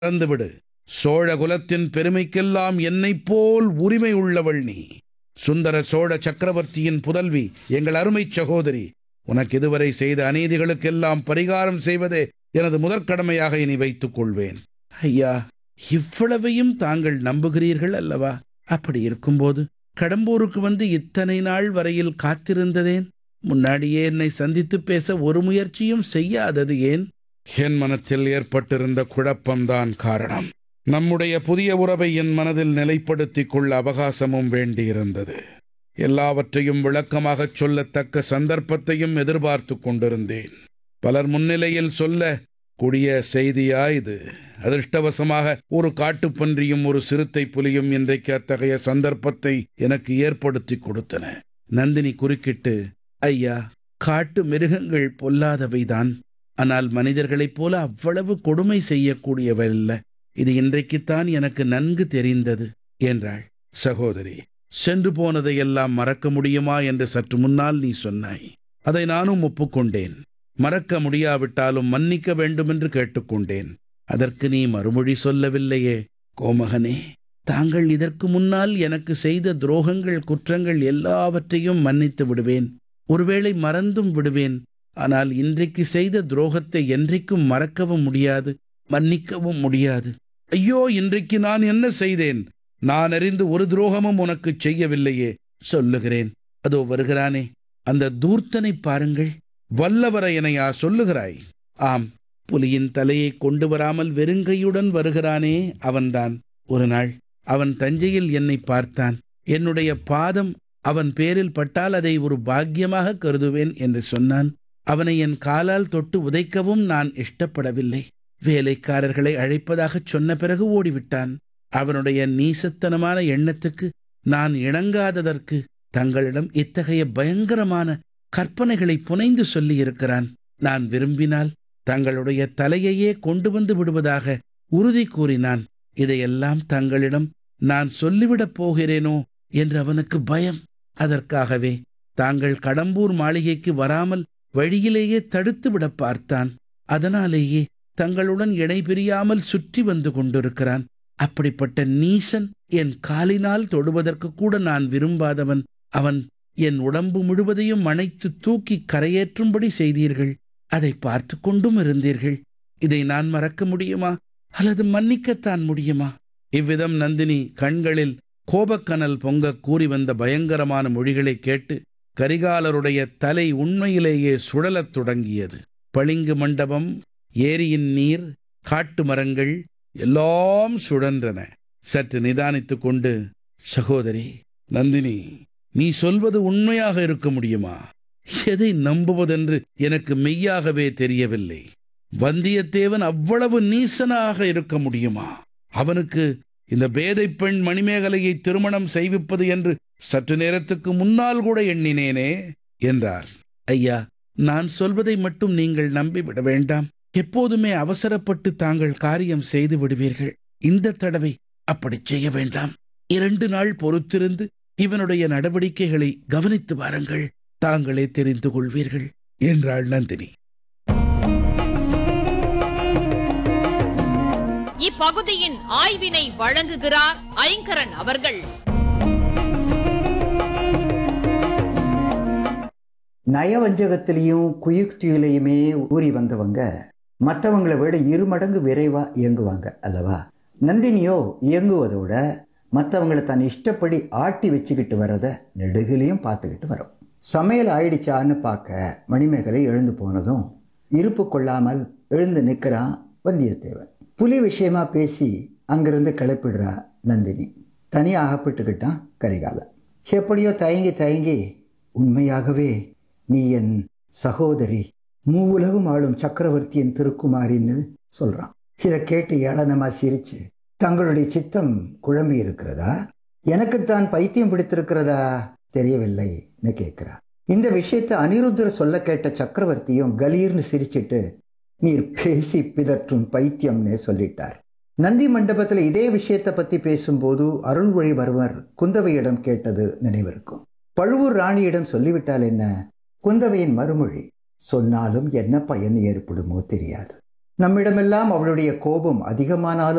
மறந்துவிடு சோழ குலத்தின் பெருமைக்கெல்லாம் என்னைப் போல் உரிமை உள்ளவள் நீ சுந்தர சோழ சக்கரவர்த்தியின் புதல்வி எங்கள் அருமைச் சகோதரி உனக்கு இதுவரை செய்த அநீதிகளுக்கெல்லாம் பரிகாரம் செய்வதே எனது முதற்கடமையாக இனி வைத்துக் கொள்வேன் ஐயா இவ்வளவையும் தாங்கள் நம்புகிறீர்கள் அல்லவா அப்படி இருக்கும்போது கடம்பூருக்கு வந்து இத்தனை நாள் வரையில் காத்திருந்ததேன் முன்னாடியே என்னை சந்தித்து பேச ஒரு முயற்சியும் செய்யாதது ஏன் என் மனத்தில் ஏற்பட்டிருந்த குழப்பம்தான் காரணம் நம்முடைய புதிய உறவை என் மனதில் நிலைப்படுத்திக் கொள்ள அவகாசமும் வேண்டியிருந்தது எல்லாவற்றையும் விளக்கமாகச் சொல்லத்தக்க சந்தர்ப்பத்தையும் எதிர்பார்த்து கொண்டிருந்தேன் பலர் முன்னிலையில் சொல்ல கூடிய செய்தியா இது அதிர்ஷ்டவசமாக ஒரு காட்டுப்பன்றியும் ஒரு சிறுத்தை புலியும் இன்றைக்கு அத்தகைய சந்தர்ப்பத்தை எனக்கு ஏற்படுத்தி கொடுத்தன நந்தினி குறுக்கிட்டு ஐயா காட்டு மிருகங்கள் பொல்லாதவைதான் ஆனால் மனிதர்களைப் போல அவ்வளவு கொடுமை செய்யக்கூடியவல்ல இது இன்றைக்குத்தான் எனக்கு நன்கு தெரிந்தது என்றாள் சகோதரி சென்று போனதையெல்லாம் மறக்க முடியுமா என்று சற்று முன்னால் நீ சொன்னாய் அதை நானும் ஒப்புக்கொண்டேன் மறக்க முடியாவிட்டாலும் மன்னிக்க வேண்டுமென்று கேட்டுக்கொண்டேன் அதற்கு நீ மறுமொழி சொல்லவில்லையே கோமகனே தாங்கள் இதற்கு முன்னால் எனக்கு செய்த துரோகங்கள் குற்றங்கள் எல்லாவற்றையும் மன்னித்து விடுவேன் ஒருவேளை மறந்தும் விடுவேன் ஆனால் இன்றைக்கு செய்த துரோகத்தை என்றைக்கும் மறக்கவும் முடியாது மன்னிக்கவும் முடியாது ஐயோ இன்றைக்கு நான் என்ன செய்தேன் நான் அறிந்து ஒரு துரோகமும் உனக்கு செய்யவில்லையே சொல்லுகிறேன் அதோ வருகிறானே அந்த தூர்த்தனை பாருங்கள் வல்லவரையனையா சொல்லுகிறாய் ஆம் புலியின் தலையை கொண்டு வராமல் வெறுங்கையுடன் வருகிறானே அவன்தான் ஒரு நாள் அவன் தஞ்சையில் என்னை பார்த்தான் என்னுடைய பாதம் அவன் பேரில் பட்டால் அதை ஒரு பாக்கியமாக கருதுவேன் என்று சொன்னான் அவனை என் காலால் தொட்டு உதைக்கவும் நான் இஷ்டப்படவில்லை வேலைக்காரர்களை அழைப்பதாகச் சொன்ன பிறகு ஓடிவிட்டான் அவனுடைய நீசத்தனமான எண்ணத்துக்கு நான் இணங்காததற்கு தங்களிடம் இத்தகைய பயங்கரமான கற்பனைகளை புனைந்து சொல்லியிருக்கிறான் நான் விரும்பினால் தங்களுடைய தலையையே கொண்டு வந்து விடுவதாக உறுதி கூறினான் இதையெல்லாம் தங்களிடம் நான் சொல்லிவிடப் போகிறேனோ என்று அவனுக்கு பயம் அதற்காகவே தாங்கள் கடம்பூர் மாளிகைக்கு வராமல் வழியிலேயே தடுத்து விட பார்த்தான் அதனாலேயே தங்களுடன் இணை பிரியாமல் சுற்றி வந்து கொண்டிருக்கிறான் அப்படிப்பட்ட நீசன் என் காலினால் தொடுவதற்கு கூட நான் விரும்பாதவன் அவன் என் உடம்பு முழுவதையும் அணைத்து தூக்கி கரையேற்றும்படி செய்தீர்கள் அதை பார்த்து கொண்டும் இருந்தீர்கள் இதை நான் மறக்க முடியுமா அல்லது மன்னிக்கத்தான் முடியுமா இவ்விதம் நந்தினி கண்களில் கோபக்கனல் பொங்க கூறி வந்த பயங்கரமான மொழிகளை கேட்டு கரிகாலருடைய தலை உண்மையிலேயே சுழலத் தொடங்கியது பளிங்கு மண்டபம் ஏரியின் நீர் காட்டு மரங்கள் எல்லாம் சுழன்றன சற்று நிதானித்துக் கொண்டு சகோதரி நந்தினி நீ சொல்வது உண்மையாக இருக்க முடியுமா எதை நம்புவதென்று எனக்கு மெய்யாகவே தெரியவில்லை வந்தியத்தேவன் அவ்வளவு நீசனாக இருக்க முடியுமா அவனுக்கு இந்த பேதை பெண் மணிமேகலையை திருமணம் செய்விப்பது என்று சற்று நேரத்துக்கு முன்னால் கூட எண்ணினேனே என்றார் ஐயா நான் சொல்வதை மட்டும் நீங்கள் நம்பிவிட வேண்டாம் எப்போதுமே அவசரப்பட்டு தாங்கள் காரியம் செய்து விடுவீர்கள் இந்த தடவை அப்படி செய்ய வேண்டாம் இரண்டு நாள் பொறுத்திருந்து இவனுடைய நடவடிக்கைகளை கவனித்து வாருங்கள் தாங்களே தெரிந்து கொள்வீர்கள் என்றாள் நந்தினி இப்பகுதியின் ஆய்வினை வழங்குகிறார் ஐங்கரன் அவர்கள் நயவஞ்சகத்திலையும் குயுக்தியிலையுமே ஊறி வந்தவங்க மற்றவங்களை விட இரு மடங்கு விரைவா இயங்குவாங்க அல்லவா நந்தினியோ இயங்குவதோட மற்றவங்களை தன் இஷ்டப்படி ஆட்டி வச்சுக்கிட்டு வர்றத நெடுகிலையும் பார்த்துக்கிட்டு வரும் சமையல் ஆயிடுச்சான்னு பார்க்க மணிமேகலை எழுந்து போனதும் இருப்பு கொள்ளாமல் எழுந்து நிற்கிறான் வந்தியத்தேவன் புலி விஷயமா பேசி அங்கிருந்து கிளப்பிடுறா நந்தினி தனியாக அகப்பட்டுக்கிட்டான் கரிகாலன் எப்படியோ தயங்கி தயங்கி உண்மையாகவே நீ என் சகோதரி மூவுலகும் ஆளும் சக்கரவர்த்தியின் திருக்குமாரின்னு சொல்றான் இதை கேட்டு ஏளனமா சிரிச்சு தங்களுடைய சித்தம் குழம்பி இருக்கிறதா எனக்குத்தான் பைத்தியம் பிடித்திருக்கிறதா தெரியவில்லைன்னு கேட்கிறா இந்த விஷயத்தை அனிருத்தர் சொல்ல கேட்ட சக்கரவர்த்தியும் கலீர்னு சிரிச்சிட்டு நீர் பேசி பிதற்றும் பைத்தியம்னே சொல்லிட்டார் நந்தி மண்டபத்தில் இதே விஷயத்தை பத்தி பேசும்போது அருள்மொழிவர்மர் குந்தவையிடம் கேட்டது நினைவிருக்கும் பழுவூர் ராணியிடம் சொல்லிவிட்டால் என்ன குந்தவையின் மறுமொழி சொன்னாலும் என்ன பயன் ஏற்படுமோ தெரியாது நம்மிடமெல்லாம் அவளுடைய கோபம் அதிகமானாலும்